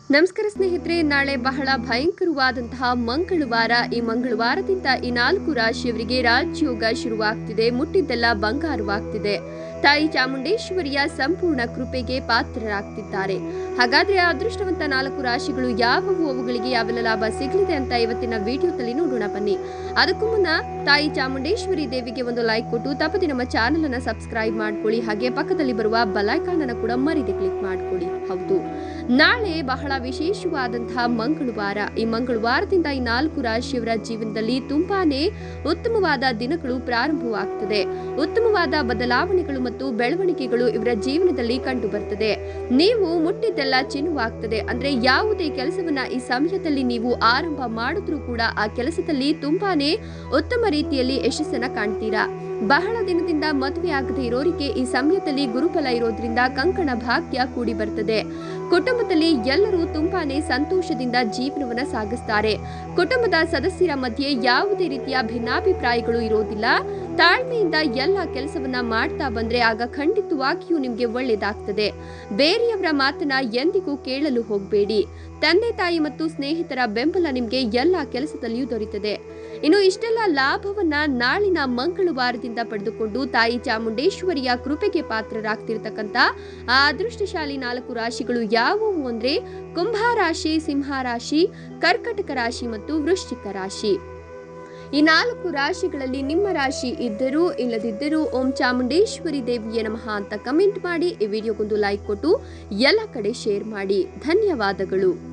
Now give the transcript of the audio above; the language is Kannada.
ನಮಸ್ಕಾರ ಸ್ನೇಹಿತರೆ ನಾಳೆ ಬಹಳ ಭಯಂಕರವಾದಂತಹ ಮಂಗಳವಾರ ಈ ಮಂಗಳವಾರದಿಂದ ಈ ನಾಲ್ಕು ರಾಶಿಯವರಿಗೆ ರಾಜಯೋಗ ಶುರುವಾಗ್ತಿದೆ ಮುಟ್ಟಿದ್ದೆಲ್ಲ ಬಂಗಾರವಾಗ್ತಿದೆ ತಾಯಿ ಚಾಮುಂಡೇಶ್ವರಿಯ ಸಂಪೂರ್ಣ ಕೃಪೆಗೆ ಪಾತ್ರರಾಗ್ತಿದ್ದಾರೆ ಹಾಗಾದ್ರೆ ಆ ಅದೃಷ್ಟವಂತ ನಾಲ್ಕು ರಾಶಿಗಳು ಯಾವುವು ಅವುಗಳಿಗೆ ಯಾವೆಲ್ಲ ಲಾಭ ಸಿಗಲಿದೆ ಅಂತ ಇವತ್ತಿನ ವಿಡಿಯೋದಲ್ಲಿ ನೋಡೋಣ ಬನ್ನಿ ಅದಕ್ಕೂ ಮುನ್ನ ತಾಯಿ ಚಾಮುಂಡೇಶ್ವರಿ ದೇವಿಗೆ ಒಂದು ಲೈಕ್ ಕೊಟ್ಟು ತಪ್ಪದೆ ನಮ್ಮ ಚಾನೆಲ್ ಅನ್ನ ಸಬ್ಸ್ಕ್ರೈಬ್ ಮಾಡ್ಕೊಳ್ಳಿ ಹಾಗೆ ಪಕ್ಕದಲ್ಲಿ ಬರುವ ಬೆಲೈಕಾನ್ ಅನ್ನ ಕೂಡ ಮರಿದೆ ಕ್ಲಿಕ್ ಮಾಡ್ಕೊಳ್ಳಿ ಹೌದು ನಾಳೆ ಬಹಳ ವಿಶೇಷವಾದಂತಹ ಮಂಗಳವಾರ ಈ ಮಂಗಳವಾರದಿಂದ ಈ ನಾಲ್ಕು ರಾಶಿಯವರ ಜೀವನದಲ್ಲಿ ತುಂಬಾನೇ ಉತ್ತಮವಾದ ದಿನಗಳು ಪ್ರಾರಂಭವಾಗ್ತದೆ ಉತ್ತಮವಾದ ಬದಲಾವಣೆಗಳು ಮತ್ತು ಬೆಳವಣಿಗೆಗಳು ಇವರ ಜೀವನದಲ್ಲಿ ಕಂಡು ಬರ್ತದೆ ನೀವು ಮುಟ್ಟಿದ್ದೆಲ್ಲ ಚಿನ್ನುವಾಗ್ತದೆ ಅಂದ್ರೆ ಯಾವುದೇ ಕೆಲಸವನ್ನ ಈ ಸಮಯದಲ್ಲಿ ನೀವು ಆರಂಭ ಮಾಡಿದ್ರೂ ಕೂಡ ಆ ಕೆಲಸದಲ್ಲಿ ತುಂಬಾನೇ ಉತ್ತಮ ರೀತಿಯಲ್ಲಿ ಯಶಸ್ಸನ್ನ ಕಾಣ್ತೀರಾ ಬಹಳ ದಿನದಿಂದ ಮದುವೆ ಆಗದೆ ಇರೋರಿಗೆ ಈ ಸಮಯದಲ್ಲಿ ಗುರುಬಲ ಇರೋದ್ರಿಂದ ಕಂಕಣ ಭಾಗ್ಯ ಕೂಡಿ ಬರ್ತದೆ ಕುಟುಂಬದಲ್ಲಿ ಎಲ್ಲರೂ ತುಂಬಾನೇ ಸಂತೋಷದಿಂದ ಜೀವನವನ್ನ ಸಾಗಿಸ್ತಾರೆ ಕುಟುಂಬದ ಸದಸ್ಯರ ಮಧ್ಯೆ ಯಾವುದೇ ರೀತಿಯ ಭಿನ್ನಾಭಿಪ್ರಾಯಗಳು ಇರೋದಿಲ್ಲ ತಾಳ್ಮೆಯಿಂದ ಎಲ್ಲ ಕೆಲಸವನ್ನ ಮಾಡ್ತಾ ಬಂದ್ರೆ ಆಗ ಖಂಡಿತವಾಗಿಯೂ ನಿಮ್ಗೆ ಒಳ್ಳೇದಾಗ್ತದೆ ಬೇರೆಯವರ ಮಾತನ್ನ ಎಂದಿಗೂ ಕೇಳಲು ಹೋಗಬೇಡಿ ತಂದೆ ತಾಯಿ ಮತ್ತು ಸ್ನೇಹಿತರ ಬೆಂಬಲ ನಿಮ್ಗೆ ಎಲ್ಲ ಕೆಲಸದಲ್ಲಿಯೂ ದೊರೀತದೆ ಇನ್ನು ಇಷ್ಟೆಲ್ಲ ಲಾಭವನ್ನ ನಾಳಿನ ಮಂಗಳವಾರದಿಂದ ಪಡೆದುಕೊಂಡು ತಾಯಿ ಚಾಮುಂಡೇಶ್ವರಿಯ ಕೃಪೆಗೆ ಪಾತ್ರರಾಗ್ತಿರ್ತಕ್ಕಂಥ ಆ ಅದೃಷ್ಟಶಾಲಿ ನಾಲ್ಕು ರಾಶಿಗಳು ಯಾವುವು ಅಂದ್ರೆ ಕುಂಭ ರಾಶಿ ಸಿಂಹ ರಾಶಿ ಕರ್ಕಟಕ ರಾಶಿ ಮತ್ತು ವೃಶ್ಚಿಕ ರಾಶಿ ಈ ನಾಲ್ಕು ರಾಶಿಗಳಲ್ಲಿ ನಿಮ್ಮ ರಾಶಿ ಇದ್ದರೂ ಇಲ್ಲದಿದ್ದರೂ ಓಂ ಚಾಮುಂಡೇಶ್ವರಿ ದೇವಿಯ ನಮಃ ಅಂತ ಕಮೆಂಟ್ ಮಾಡಿ ಈ ವಿಡಿಯೋಗೊಂದು ಲೈಕ್ ಕೊಟ್ಟು ಎಲ್ಲ ಕಡೆ ಶೇರ್ ಮಾಡಿ ಧನ್ಯವಾದಗಳು